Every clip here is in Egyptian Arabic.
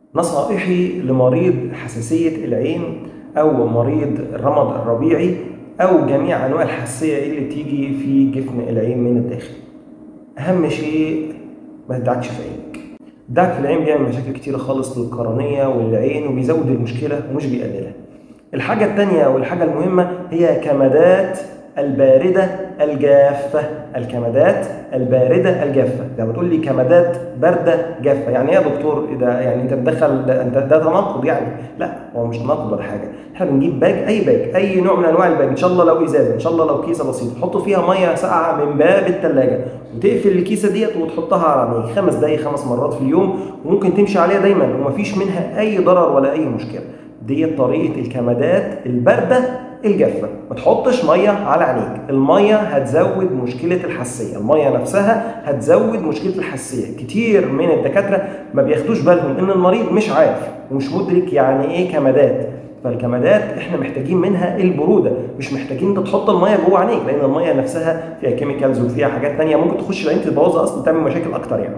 نصائحي لمريض حساسية العين أو مريض الرمد الربيعي أو جميع أنواع الحساسية اللي بتيجي في جفن العين من الداخل أهم شيء ما تدعكش في عينك الدعك في العين بيعمل مشاكل كتيرة خالص للقرنية والعين وبيزود المشكلة ومش بيقللها الحاجة التانية والحاجة المهمة هي كمادات الباردة الجافة الكمادات الباردة الجافة لما تقول لي كمادات باردة جافة يعني ايه يا دكتور ده يعني انت مدخل انت ده تناقض يعني لا هو مش تناقض ولا حاجة احنا بنجيب باج اي باج اي نوع من انواع الباج ان شاء الله لو ازازة ان شاء الله لو كيسة بسيطة تحط فيها مية ساقعة من باب الثلاجة وتقفل الكيسة ديت وتحطها على عينيك خمس دقايق خمس مرات في اليوم وممكن تمشي عليها دايما ومفيش منها اي ضرر ولا اي مشكلة دي طريقة الكمادات الباردة الجافة ما تحطش مية على عينيك المية هتزود مشكلة الحساسية المية نفسها هتزود مشكلة الحساسية كتير من الدكاترة ما بياخدوش بالهم ان المريض مش عارف ومش مدرك يعني ايه كمادات فالكمادات احنا محتاجين منها البروده مش محتاجين انت تحط الميه جوه عينيك لان الميه نفسها فيها كيميكالز وفيها حاجات تانية ممكن تخش العين تبوظها اصلا تعمل مشاكل اكتر يعني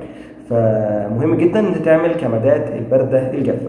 فمهم جدا ان انت تعمل كمادات البارده الجافه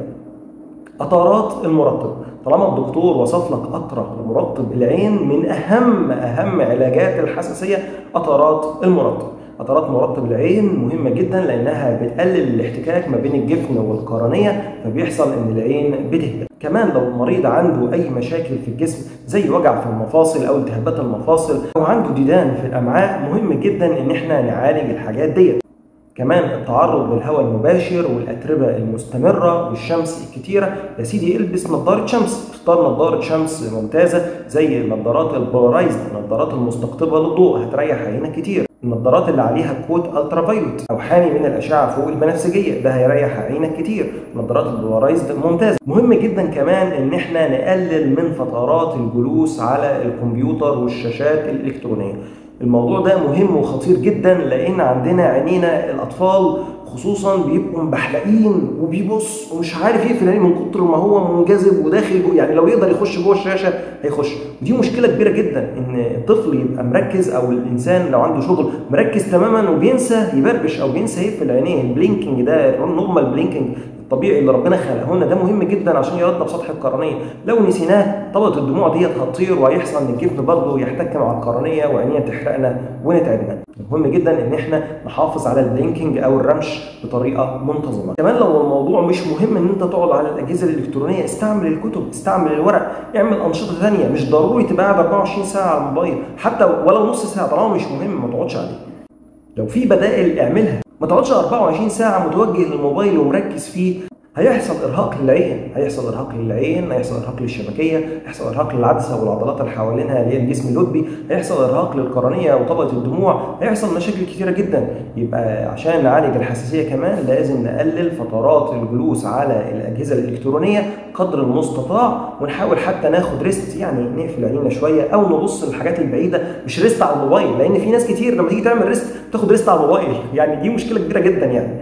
قطرات المرطب طالما الدكتور وصف لك قطره لمرطب العين من اهم اهم علاجات الحساسيه قطرات المرطب قطرات مرطب العين مهمه جدا لانها بتقلل الاحتكاك ما بين الجفن والقرنيه فبيحصل ان العين بتهدى كمان لو المريض عنده اي مشاكل في الجسم زي وجع في المفاصل او التهابات المفاصل او عنده ديدان في الامعاء مهم جدا ان احنا نعالج الحاجات ديت كمان التعرض للهواء المباشر والاتربه المستمره والشمس الكتيره يا سيدي البس نظاره شمس اختار نظاره شمس ممتازه زي النظارات البولارايزد النظارات المستقطبه للضوء هتريح عينك كتير النظارات اللي عليها كود الترا فايلوت او حامي من الاشعه فوق البنفسجيه ده هيريح عينك كتير نظارات البولارايزد ممتازه مهم جدا كمان ان احنا نقلل من فترات الجلوس على الكمبيوتر والشاشات الالكترونيه الموضوع ده مهم وخطير جدا لان عندنا عينينا الاطفال خصوصا بيبقوا مبحلقين وبيبص ومش عارف يقفل عينيه من كتر ما هو منجذب وداخل جوه يعني لو يقدر يخش جوه الشاشه هيخش ودي مشكله كبيره جدا ان الطفل يبقى مركز او الانسان لو عنده شغل مركز تماما وبينسى يبربش او بينسى يقفل عينيه البلينكينج ده النورمال بلينكينج الطبيعي اللي ربنا خلقه لنا ده مهم جدا عشان يرطب سطح القرنيه لو نسيناه طبقه الدموع ديت هتطير وهيحصل ان الجفن برضه يحتك مع القرنيه وعينينا تحرقنا ونتعبنا مهم جدا ان احنا نحافظ على البلينكينج او الرمش بطريقه منتظمه كمان لو الموضوع مش مهم ان انت تقعد على الاجهزه الالكترونيه استعمل الكتب استعمل الورق اعمل انشطه ثانيه مش ضروري تبقى قاعد 24 ساعه على الموبايل حتى ولو نص ساعه طالما مش مهم ما تقعدش عليه لو في بدائل اعملها ما تقعدش 24 ساعه متوجه للموبايل ومركز فيه هيحصل ارهاق للعين هيحصل ارهاق للعين هيحصل ارهاق للشبكيه هيحصل ارهاق للعدسه والعضلات اللي حوالينها اللي هي الجسم اللدبي هيحصل ارهاق للقرنيه وطبقه الدموع هيحصل مشاكل كتيره جدا يبقى عشان نعالج الحساسيه كمان لازم نقلل فترات الجلوس على الاجهزه الالكترونيه قدر المستطاع ونحاول حتى ناخد ريست يعني نقفل عينينا شويه او نبص للحاجات البعيده مش ريست على الموبايل لان في ناس كتير لما تيجي تعمل ريست تاخد ريست على الموبايل يعني دي مشكله كبيره جدا يعني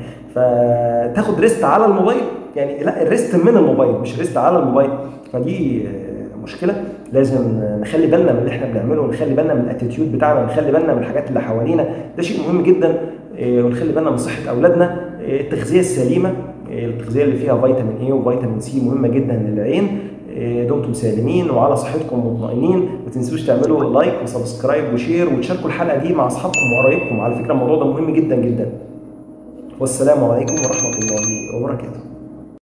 فتاخد ريست على الموبايل يعني لا الريست من الموبايل مش ريست على الموبايل فدي مشكله لازم نخلي بالنا من اللي احنا بنعمله ونخلي بالنا من الاتيتيود بتاعنا ونخلي بالنا من الحاجات اللي حوالينا ده شيء مهم جدا ونخلي بالنا من صحه اولادنا التغذيه السليمه التغذيه اللي فيها فيتامين اي وفيتامين سي مهمه جدا للعين دمتم سالمين وعلى صحتكم مطمئنين ما تنسوش تعملوا لايك وسبسكرايب وشير وتشاركوا الحلقه دي مع اصحابكم وقرايبكم على فكره الموضوع ده مهم جدا جدا والسلام عليكم ورحمه الله وبركاته